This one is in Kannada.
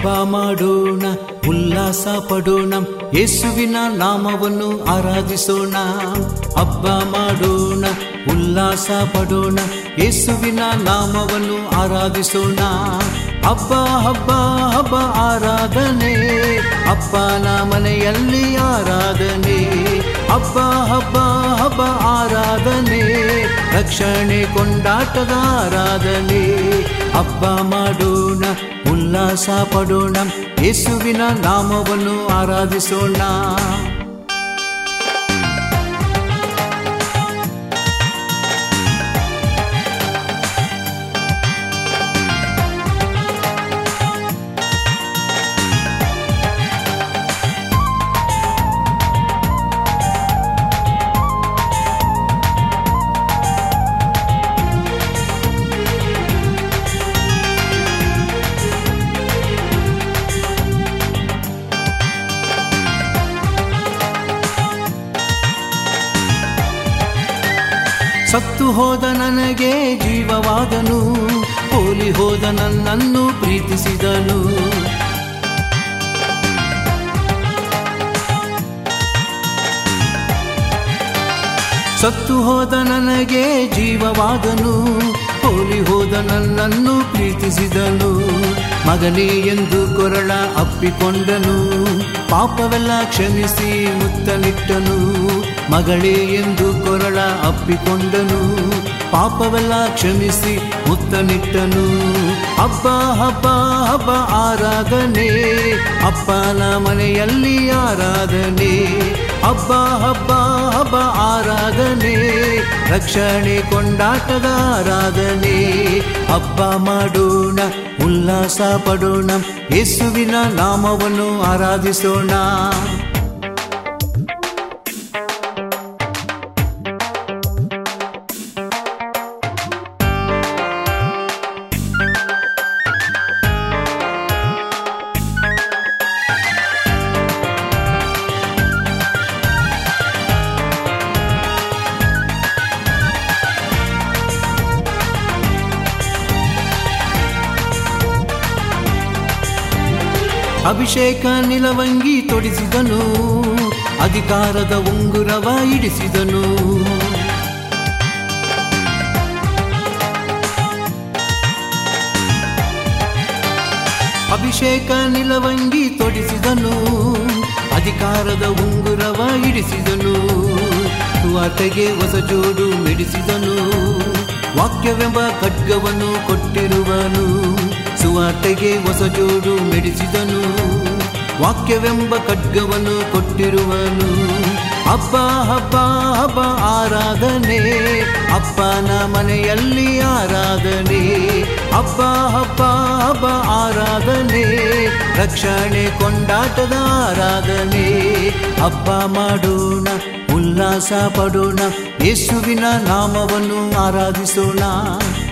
ಹಬ್ಬ ಮಾಡೋಣ ಉಲ್ಲಾಸ ಪಡೋಣ ಯೇಸುವಿನ ನಾಮವನ್ನು ಆರಾಧಿಸೋಣ ಹಬ್ಬ ಮಾಡೋಣ ಉಲ್ಲಾಸ ಪಡೋಣ ಯೇಸುವಿನ ನಾಮವನ್ನು ಆರಾಧಿಸೋಣ ಹಬ್ಬ ಹಬ್ಬ ಹಬ್ಬ ಆರಾಧನೆ ಅಪ್ಪನ ಮನೆಯಲ್ಲಿ ಆರಾಧನೆ ಹಬ್ಬ ಹಬ್ಬ ಹಬ್ಬ ಆರಾಧನೆ ರಕ್ಷಣೆ ಕೊಂಡಾಟದ ಆರಾಧನೆ ಹಬ್ಬ ಮಾಡೋಣ ಉಲ್ಲಾಸ ಪಡೋಣ ಯೇಸುವಿನ ನಾಮವನ್ನು ಆರಾಧಿಸೋಣ ಸತ್ತು ಹೋದ ನನಗೆ ಜೀವವಾದನು ಹೋಲಿ ಹೋದ ನನ್ನನ್ನು ಪ್ರೀತಿಸಿದನು ಸತ್ತು ಹೋದ ನನಗೆ ಜೀವವಾದನು ಹೋಲಿ ಹೋದ ನನ್ನನ್ನು ಪ್ರೀತಿಸಿದನು ಮಗನೇ ಎಂದು ಕೊರಳ ಅಪ್ಪಿಕೊಂಡನು ಪಾಪವೆಲ್ಲ ಕ್ಷಮಿಸಿ ಮುತ್ತನಿಟ್ಟನು ಮಗಳೇ ಎಂದು ಕೊರಳ ಅಪ್ಪಿಕೊಂಡನು ಪಾಪವೆಲ್ಲ ಕ್ಷಮಿಸಿ ಮುತ್ತನಿಟ್ಟನು ಹಬ್ಬ ಹಬ್ಬ ಹಬ್ಬ ಆರಾಧನೆ ಅಪ್ಪನ ಮನೆಯಲ್ಲಿ ಆರಾಧನೆ ಹಬ್ಬ ಹಬ್ಬ ಹಬ್ಬ ಆರಾಧನೆ ರಕ್ಷಣೆ ಕೊಂಡಾಟದ ಆರಾಧನೆ ಹಬ್ಬ ಮಾಡೋಣ ಉಲ್ಲಾಸ ಪಡೋಣ ಯೇಸುವಿನ ನಾಮವನ್ನು ಆರಾಧಿಸೋಣ ಅಭಿಷೇಕ ನಿಲವಂಗಿ ತೊಡಿಸಿದನು ಅಧಿಕಾರದ ಉಂಗುರವ ಇಡಿಸಿದನು ಅಭಿಷೇಕ ನಿಲವಂಗಿ ತೊಡಿಸಿದನು ಅಧಿಕಾರದ ಉಂಗುರವ ಇಡಿಸಿದನು ಸುವಾರ್ತೆಗೆ ಹೊಸ ಜೋಡು ಮೆಡಿಸಿದನು ವಾಕ್ಯವೆಂಬ ಖಡ್ಗವನ್ನು ಕೊಟ್ಟಿರುವನು ಸುವಾರ್ತೆಗೆ ಹೊಸ ಜೋಡು ಮೆಡಿಸಿದನು ವಾಕ್ಯವೆಂಬ ಖಡ್ಗವನ್ನು ಕೊಟ್ಟಿರುವನು ಹಬ್ಬ ಹಬ್ಬ ಹಬ್ಬ ಆರಾಧನೆ ಅಪ್ಪನ ಮನೆಯಲ್ಲಿ ಆರಾಧನೆ ಹಬ್ಬ ಹಬ್ಬ ಹಬ್ಬ ಆರಾಧನೆ ರಕ್ಷಣೆ ಕೊಂಡಾಟದ ಆರಾಧನೆ ಹಬ್ಬ ಮಾಡೋಣ ಉಲ್ಲಾಸ ಪಡೋಣ ಯೇಸುವಿನ ನಾಮವನ್ನು ಆರಾಧಿಸೋಣ